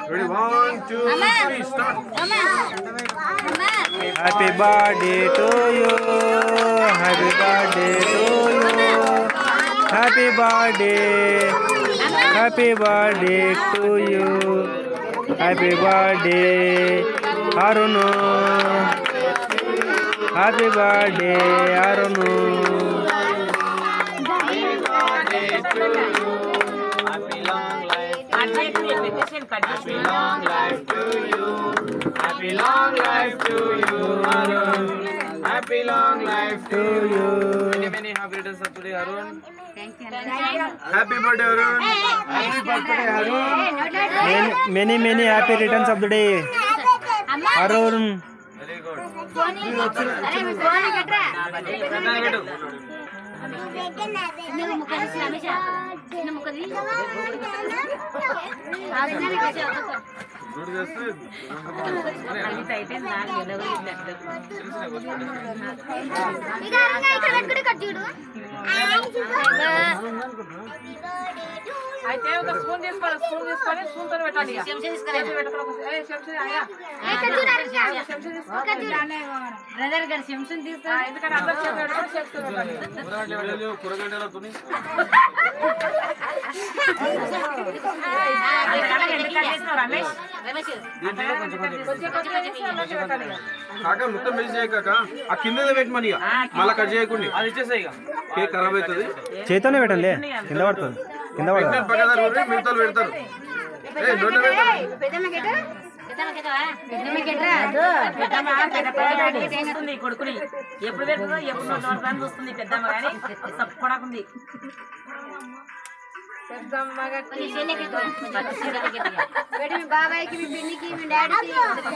Ready? One, two, three, start. Happy birthday to you happy birthday to you happy birthday happy birthday to you happy birthday Arun happy birthday Arun Happy long life to you. Happy long life to you, Arun. Happy long life to you. Many, many happy returns of today, Arun. Happy birthday, Arun. Happy birthday, Arun. Many many happy returns of the day Arun Very good. Good చేస్తే అయితే ఒక spoon తీసుకోవాలి spoon తీసుకొని spoon తో పెట్టాలి ఇక. చేతి పెట్టకుండా ఏ, చెంచా, అయ్యా. చెంచా తీసుకో. బ్రదర్ గారు శంసం తీసుకో ఆ, ఎందుకంటే అందరు చేతి పెట్టుకొని చేతితో పెట్టాలి కూరగాయలు కూరగాయలు తుని అందుకని ఎందుకు కట్ చేసినావు, రమేష్ రమేష్ కొంచెం కొంచెం చేసి అందరికీ పెట్టాలి ఇక. కాక మొత్తం మిక్స్ చేయక ఆ కింద పెట్టమని ఇక మళ్ళీ కట్ చేయకుండా అది ఇచ్చేసాయి ఇక కేక్ ఖరాబ్ అవుతుంది చేతితోనే పెట్టండి కింద పడుతుంది కింద పడుతుంది పక్కదారు ఉండి మిగతా పెడతారు ఏ నోట్లో పెడతారు పెద్దమ్మ పెద్ద చూస్తుంది కొడుకుని ఎప్పుడు పెడుతుందో ఎప్పుడు నోడతాను చూస్తుంది పెద్దమ్మ కానీ కొడకుంది బాబాయ్కి మీ పిన్నికి మీ డాడీకి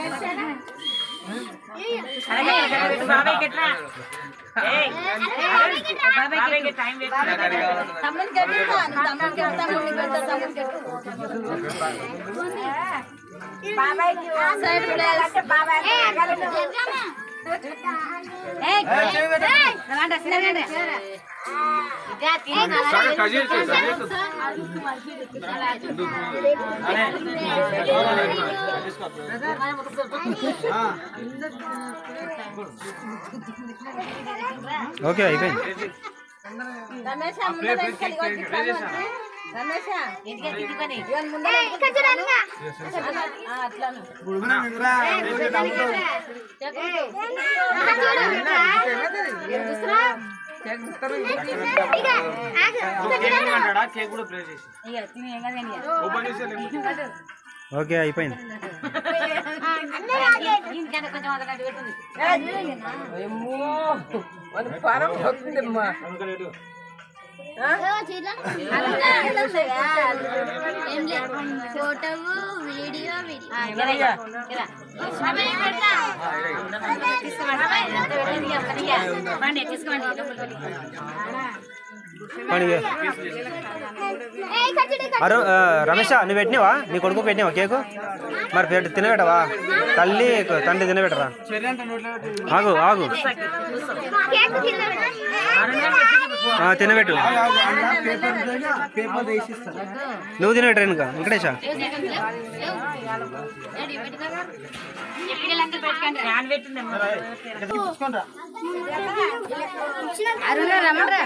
బాబాయ్కి ఎట్లా ఏయ్, బాబాయ్కి టైం వేస్ట్ తమ్ముడికి ఎట్లా తమ్ముడికి ఎట్లా తమ్ముడికి ఎట్లా తమ్ముడికి బాబాయ్కి సైడ్ అంటే బాబాయ్ సగం కట్ చేసి కట్ చేసి ఓకే అయిపోయింది రమేష్ ముందర తీసుకెళ్ళి ఇగో తీసుకొని రమేష్ ఇవన్నీ ముందర ఆ, అట్లాను కేక్ కూడా ప్లే చేసి ఇక తిని ఏం కాదు కానీ ఓపెన్ చేసి ఓకే అయిపోయింది ఇంకెంత కొంచెం అదనట్టు పెట్టింది ఫోటో వీడియో పండి అరు ఆ, రమేష్ నువ్వు పెట్టినావా నీ కొడుకు పెట్టినావా కేకు మరి పెట్ట తినబెట్టవా తల్లి తండ్రి తినబెట్టరా ఆగు ఆగు ఆ, తినబెట్టు నువ్వు తినబెట్టరా ఇంకా వెంకటేశా ఫ్యాన్ పెట్టిందమ్మా అరుణ రమణరా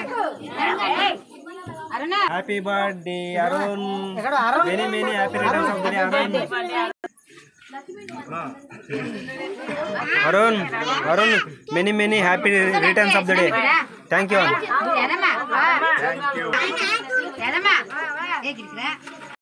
అరుణ happy birthday Arun many many happy returns of the day Arun Arun Arun many many happy returns of the day thank you ఎనమా ఎనమా ఏ గిరికిరా